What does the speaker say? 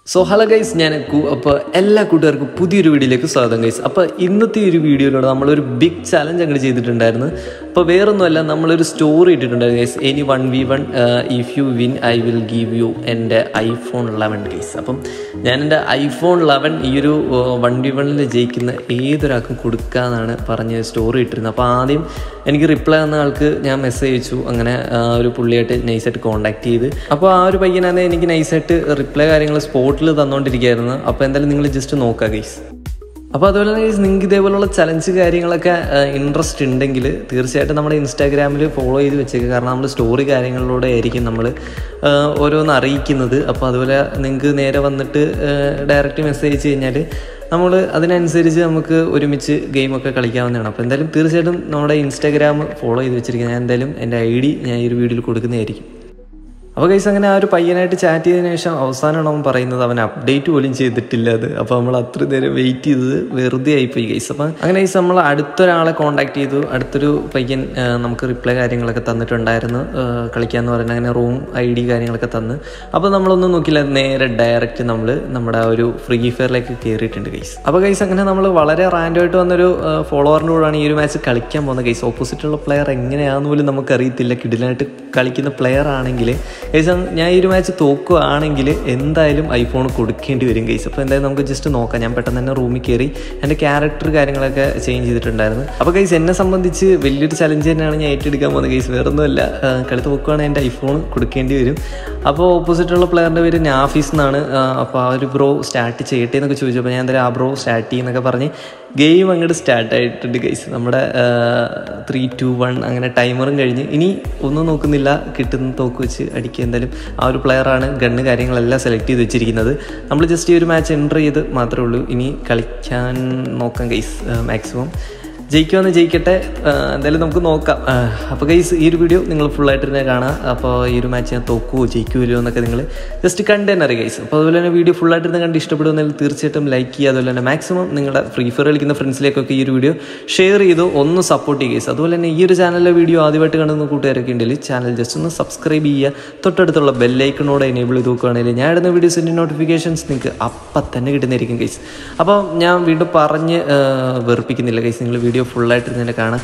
so hello guys ഞാൻ കു അപ്പോൾ എല്ലാ കൂട്ടുകാർക്കും പുതിയൊരു വീഡിയോയിലേക്ക് സ്വാഗതം ഗൈസ് അപ്പോൾ ഇന്നത്തെ ഈ ഒരു വീഡിയോയിലൂടെ നമ്മളൊരു ബിഗ് ചലഞ്ച് അങ്ങോട്ട് ചെയ്തിട്ടുണ്ടായിരുന്നു അപ്പോൾ വേറൊന്നുമല്ല നമ്മളൊരു സ്റ്റോറി ഇട്ടിട്ടുണ്ടായിരുന്നു guys any one we one if you win I will give you എൻ്റെ ഐഫോൺ ലെവൻ ഗൈസ് അപ്പം ഞാൻ എൻ്റെ ഐഫോൺ ലെവൻ ഈ ഒരു വൺ വി വണ്ണിൽ ജയിക്കുന്ന ഏതൊരാൾക്കും കൊടുക്കാമെന്നാണ് പറഞ്ഞ് സ്റ്റോറി ഇട്ടിരുന്നത് അപ്പോൾ ആദ്യം എനിക്ക് റിപ്ലൈ തന്ന ആൾക്ക് ഞാൻ മെസ്സേജ് അയച്ചു അങ്ങനെ ആ, ഒരു പുള്ളിയായിട്ട് നൈസായിട്ട് കോൺടാക്ട് ചെയ്ത് അപ്പോൾ ആ ഒരു പയ്യനാണ് എനിക്ക് നൈസായിട്ട് റിപ്ലൈ കാര്യങ്ങൾ സ്പോട്ടിൽ തന്നുകൊണ്ടിരിക്കുകയായിരുന്നു അപ്പോൾ എന്തായാലും നിങ്ങൾ ജസ്റ്റ് നോക്കുക ഗൈസ് അപ്പോൾ അതുപോലെ തന്നെ guys, നിങ്ങൾക്ക് ഇതേപോലുള്ള ചലഞ്ച് കാര്യങ്ങളൊക്കെ ഇൻട്രസ്റ്റ് ഉണ്ടെങ്കിൽ തീർച്ചയായിട്ടും നമ്മുടെ ഇൻസ്റ്റാഗ്രാമിൽ ഫോളോ ചെയ്ത് വെച്ചേക്കുക കാരണം നമ്മൾ സ്റ്റോറി കാര്യങ്ങളിലൂടെ ആയിരിക്കും നമ്മൾ ഓരോന്ന് അറിയിക്കുന്നത് അപ്പോൾ അതുപോലെ നിങ്ങൾക്ക് നേരെ വന്നിട്ട് ഡയറക്റ്റ് മെസ്സേജ് അയച്ചു കഴിഞ്ഞാൽ നമ്മൾ അതിനനുസരിച്ച് നമുക്ക് ഒരുമിച്ച് ഗെയിമൊക്കെ കളിക്കാവുന്നതാണ് അപ്പോൾ എന്തായാലും തീർച്ചയായിട്ടും നമ്മുടെ ഇൻസ്റ്റാഗ്രാം ഫോളോ ചെയ്ത് വെച്ചിരിക്കുന്നത് ഞാൻ എന്തായാലും എൻ്റെ ഐ ഡി ഞാൻ ഈ ഒരു വീഡിയോയിൽ കൊടുക്കുന്നതായിരിക്കും അപ്പോൾ കൈസ് അങ്ങനെ ആ ഒരു പയ്യനായിട്ട് ചാറ്റ് ചെയ്തതിന് ശേഷം അവസാനമാണ് അവൻ പറയുന്നത് അവൻ അപ്ഡേറ്റ് പോലും ചെയ്തിട്ടില്ല അത് അപ്പോൾ നമ്മൾ അത്ര നേരം വെയിറ്റ് ചെയ്തത് വെറുതെ ആയിപ്പോയി കൈസ് അപ്പം അങ്ങനെ കൈസ് നമ്മൾ അടുത്തൊരാളെ കോൺടാക്ട് ചെയ്തു അടുത്തൊരു പയ്യൻ ആ, നമുക്ക് റിപ്ലൈ കാര്യങ്ങളൊക്കെ തന്നിട്ടുണ്ടായിരുന്നു ആ, കളിക്കാന്ന് പറയുന്നത് അങ്ങനെ റൂം ഐ ഡി കാര്യങ്ങളൊക്കെ തന്ന് അപ്പോൾ നമ്മളൊന്നും നോക്കില്ല നേരെ ഡയറക്റ്റ് നമ്മൾ നമ്മുടെ ആ ഒരു ഫ്രീ ഫയറിലേക്ക് കയറിയിട്ടുണ്ട് കൈസ് അപ്പോൾ കൈസ് അങ്ങനെ നമ്മൾ വളരെ റാൻഡമായിട്ട് വന്നൊരു ഫോളോവറിൻ്റെ കൂടെയാണ് ഈ ഒരു മാച്ച് കളിക്കാൻ പോകുന്നത് കൈസ് ഓപ്പോസിറ്റുള്ള പ്ലെയർ എങ്ങനെയാണെന്ന് പോലും നമുക്കറിയത്തില്ല കിടിലായിട്ട് കളിക്കുന്ന പ്ലെയർ ആണെങ്കിൽ ഗൈസ് ഞാൻ ഈ ഒരു മാച്ച് തോക്കുകയാണെങ്കിൽ എന്തായാലും ഐഫോൺ കൊടുക്കേണ്ടി വരും ഗൈസ് അപ്പോൾ എന്തായാലും നമുക്ക് ജസ്റ്റ് നോക്കാം ഞാൻ പെട്ടെന്ന് തന്നെ റൂമിൽ കയറി എൻ്റെ ക്യാരക്ടർ കാര്യങ്ങളൊക്കെ ചേഞ്ച് ചെയ്തിട്ടുണ്ടായിരുന്നു അപ്പോൾ ഗൈസ് എന്നെ സംബന്ധിച്ച് വലിയൊരു ചലഞ്ച് തന്നെയാണ് ഞാൻ ഏറ്റെടുക്കാൻ പോകുന്നത് ഗൈസ് വേറെ ഒന്നുമല്ല ആ, കളി തോക്കുകയാണെങ്കിൽ എൻ്റെ ഐഫോൺ കൊടുക്കേണ്ടി വരും അപ്പോൾ ഓപ്പോസിറ്റുള്ള പ്ലെയറിൻ്റെ പേര് നാഫീസ് എന്നാണ് ആ, അപ്പോൾ ആ ഒരു ബ്രോ സ്റ്റാർട്ട് ചെയ്യട്ടെ എന്നൊക്കെ ചോദിച്ചപ്പോൾ ഞാൻ എന്തായാലും ആ ബ്രോ സ്റ്റാർട്ട് ചെയ്യുന്നൊക്കെ പറഞ്ഞ് ഗെയിം അങ്ങോട്ട് സ്റ്റാർട്ട് ആയിട്ടുണ്ട് ഗൈസ് നമ്മുടെ ത്രീ ടു വൺ അങ്ങനെ ടൈമറും കഴിഞ്ഞ് ഇനി ഒന്നും നോക്കുന്നില്ല കിട്ടുന്ന തോക്ക് വെച്ച് അടിക്കുക എന്തായാലും ആ ഒരു പ്ലെയറാണ് ഗണ്ണ് കാര്യങ്ങളെല്ലാം സെലക്ട് ചെയ്ത് വെച്ചിരിക്കുന്നത് നമ്മൾ ജസ്റ്റ് ഈ ഒരു മാച്ച് എൻ്റർ ചെയ്ത് മാത്രമേ ഉള്ളൂ ഇനി കളിക്കാൻ നോക്കാം ഗൈസ് മാക്സിമം ജയിക്കുമെന്ന് ജയിക്കട്ടെ ആ, എന്തായാലും നമുക്ക് നോക്കാം ആ, അപ്പോൾ ഗൈസ് ഈ ഒരു വീഡിയോ നിങ്ങൾ ഫുള്ളായിട്ട് തന്നെ കാണാം അപ്പോൾ ഈ ഒരു മാച്ച് ഞാൻ തോക്കുമോ ജയിക്കുമല്ലോ എന്നൊക്കെ നിങ്ങൾ ജസ്റ്റ് കണ്ടു തന്നെ അറിയാം ഗൈസ് അപ്പോൾ അതുപോലെ തന്നെ വീഡിയോ ഫുള്ളായിട്ട് തന്നെ കണ്ട് ഇഷ്ടപ്പെടുമെങ്കിൽ തീർച്ചയായിട്ടും ലൈക്ക് ചെയ്യുക അതുപോലെ തന്നെ മാക്സിമം നിങ്ങളുടെ ഫ്രീ ഫയർ കളിക്കുന്ന ഫ്രണ്ട്സിലേക്കൊക്കെ ഈ ഒരു വീഡിയോ ഷെയർ ചെയ്തു ഒന്ന് സപ്പോർട്ട് ചെയ്യുക ഗൈസ് അതുപോലെ തന്നെ ഈ ഒരു ചാനലിലെ വീഡിയോ ആദ്യമായിട്ട് കാണുന്ന കൂട്ടുകാരൊക്കെ ഉണ്ടെങ്കിൽ ചാനൽ ജസ്റ്റ് ഒന്ന് സബ്സ്ക്രൈബ് ചെയ്യുക തൊട്ടടുത്തുള്ള ബെല്ലൈക്കണോടെ എനേബിൾ ചെയ്ത് നോക്കുകയാണെങ്കിൽ ഞാൻ ഇടുന്ന വീഡിയോസിൻ്റെ നോട്ടിഫിക്കേഷൻസ് നിങ്ങൾക്ക് അപ്പം തന്നെ കിട്ടുന്നതായിരിക്കും ഗൈസ് അപ്പോൾ ഞാൻ വീണ്ടും പറഞ്ഞ് ആ, വെറുപ്പിക്കുന്നില്ല ഗൈസ് നിങ്ങൾ വീഡിയോ ഫുള്ളായിട്ട് തന്നെ കാണാം